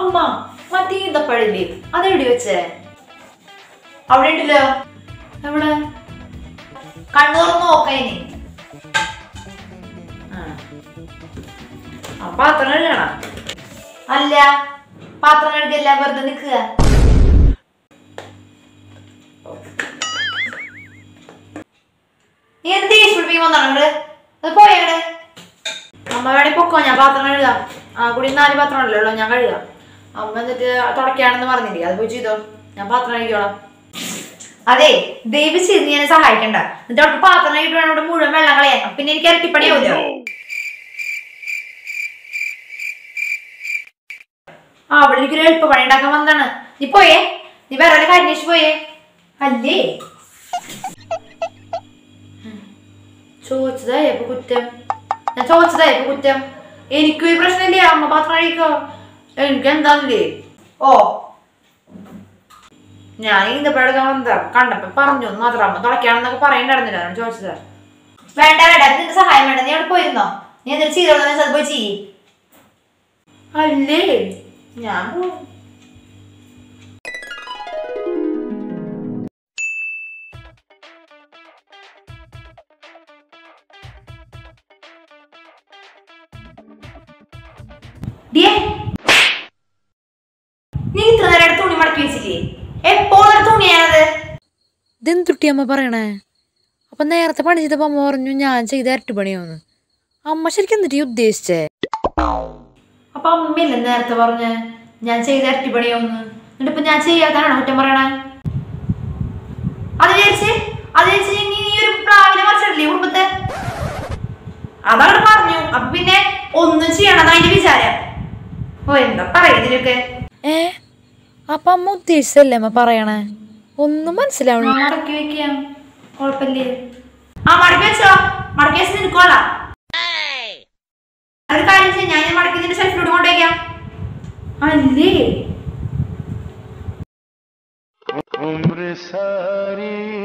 അമ്മ മറ്റേ ഈന്തപ്പഴില്ലേ അതെവിടെ വെച്ചേ അവിടെ ഉണ്ടല്ലോ എവിടെ കണ്ണൂർ നോക്കയിനി ആ പാത്രം കഴുകണം അല്ല പാത്രം കഴുകല്ല വെറുതെ നിൽക്കുക നീ എന്ത് ദേഷ്യം വന്നാണ് അങ്ങട് അത് പോയങ്ങട് അമ്മ വേണേ പൊക്കോ ഞാൻ പാത്രം കഴുകാം ആ കൂടി നാല് പാത്രം ഉള്ളല്ലോ ഞാൻ കഴുകാം അമ്മ എന്നിട്ട് തുടക്കാണെന്ന് പറഞ്ഞില്ലേ അത് പോയി ചെയ്തോ ഞാൻ പാത്രം കഴുകിയോളാം അതെ ദയവ് ചെയ്ത് നീ എന്നെ സഹായിക്കണ്ട എന്നിട്ട് അവർക്ക് പാത്രം കഴുകിയിട്ട് വേണം ഇവിടെ മുഴുവൻ വെള്ളം കളയാൻ പിന്നെ എനിക്ക് ഇരട്ടിപ്പണിയാവില്ല ആ അവിടെ എനിക്കൊരു എളുപ്പ പണി ഉണ്ടാക്കാൻ വന്നതാണ് നീ പോയേ നീ വേറെ വല്ല കാര്യം അന്വേഷിച്ച് പോയേ അല്ലേ ചോദിച്ചതായപ്പോ കുറ്റം ഞാൻ ചോദിച്ചതായപ്പോ കുറ്റം എനിക്കും ഈ പ്രശ്നമില്ലേ അമ്മ പാത്രം കഴിക്കോ എനിക്ക് എന്താന്നില്ലേ ഓ ഞാൻ ഈന്തപ്പഴക്കാൻ വന്നതാ കണ്ടപ്പോ പറഞ്ഞു എന്ന് മാത്രം അമ്മ തുടക്കാണെന്നൊക്കെ പറയണ്ടായിരുന്നില്ല ഞാൻ ചോദിച്ചതാ വേണ്ട വേണ്ട അത് നിന്റെ സഹായം വേണ്ട നീ അവിടെ പോയിരുന്നോ നീ എന്തൊരു ചെയ്തോളൂ അത് പോയി ചെയ്യ് അല്ലേ ഞാൻ പോവും. ഡിയേ, നീ ഇത്ര നേരം ഇവിടെ തുണി മടക്കി വെച്ചില്ലേ എപ്പോഴും തുണിയാണത് ഇതെന്തുട്ടി അമ്മ പറയണേ അപ്പൊ നേരത്തെ പണി ചെയ്തപ്പോ അമ്മ പറഞ്ഞു ഞാൻ ചെയ്ത ഇരട്ടുപണിയോന്ന് അമ്മ ശരിക്കും എന്നിട്ട് ഈ ഉദ്ദേശിച്ചേ അപ്പൊ അമ്മയില്ല നേരത്തെ പറഞ്ഞ ഞാൻ ചെയ്ത ഇരട്ടിപ്പണിയൊന്ന് എന്നിട്ട് ഇപ്പൊ ഞാൻ ചെയ്യാത്തതാണോ കുറ്റം പറയണേ അത് വിചാരിച്ച് അത് വിചാരിച്ച് നീ നീ ഒരു പ്രാവിനെ മറിച്ചിട്ടില്ലേ കുടുംബത്തെ അതവിടെ പറഞ്ഞു അപ്പൊ പിന്നെ ഒന്നും ചെയ്യണം അതിന്റെ വിചാരം ഓ എന്താ പറയുന്നതിനൊക്കെ ഏ അപ്പൊ അമ്മ ഉദ്ദേശിച്ചല്ലേ അമ്മ പറയണേ ഒന്നും മനസ്സിലാവണില്ല മടക്കി വെക്കാം കുഴപ്പമില്ലേ ആ മടക്കി വെച്ചോ മടക്കി വെച്ച് നിൽക്കോളാം ഒരു കാര്യം ചെയ്യാം ഞാൻ മടക്കി നിന്റെ ഷെൽഫിലൂടെ കൊണ്ടുവയ്ക്കാം അല്ലേ उम्र सारी